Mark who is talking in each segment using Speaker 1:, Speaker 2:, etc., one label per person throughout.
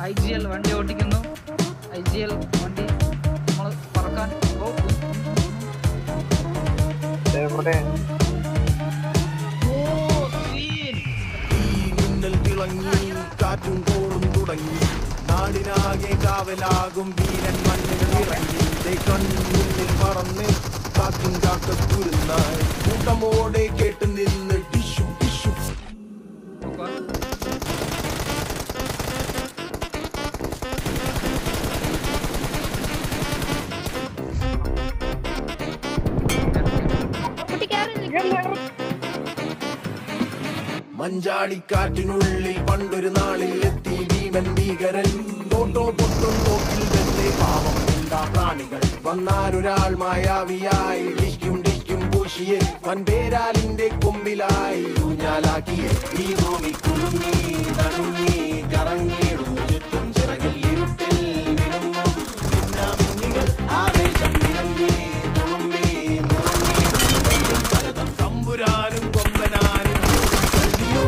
Speaker 1: I G L വണ്ടി ഓടിക്കുന്നു I G L വണ്ടി നമ്മൾ പറക്കാൻ ഓ,
Speaker 2: എവിടെ
Speaker 3: ഈ മിന്നൽ തിളങ്ങി കാറ്റും കോളും തുടങ്ങി നാടിനാകെ കാവലാകും വീരൻ മണ്ണിൽ ഇറങ്ങി ദേ കൺമുന്നിൽ പറന്ന് കാക്കും കാക്കക്കുരുന്നായി കൂട്ടമോടെ കേട്ട് നിന്ന് ടിഷു ടിഷു
Speaker 1: നോക്കുക.
Speaker 3: മഞ്ചാടിക്കാറ്റിനുള്ളിൽ പണ്ടൊരു നാളിൽ എത്തി ഭീമൻ ഭീകരൻ തോട്ടോ പൊട്ടും തോക്കിൽ വെച്ചേ പാവം എന്താ പ്രാണികൾ വന്നാരൊരാൾ മായാവിയായി ഡിഷ്കും ഡിഷ്കും പൂശിയെ വൻപേരാലിന്റെ കൊമ്പിലായി ഊഞ്ഞാലാക്കിയെ ഈ ഭൂമി കുലുങ്ങി നടുങ്ങി കറങ്ങിയിടും ചുറ്റും ചിറകിൽ ഇരുട്ടിൽ വിടുന്നു മിന്നാമിന്നികൾ ആവേശം നിറങ്ങി തുളുമ്പി മുറങ്ങി ഭരതം തമ്പുരാനും കൊമ്പനാനും കണ്ടിയോ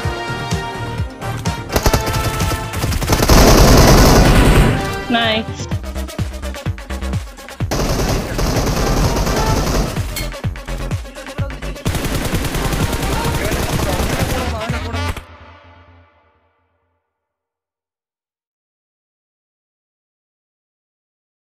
Speaker 4: Nice.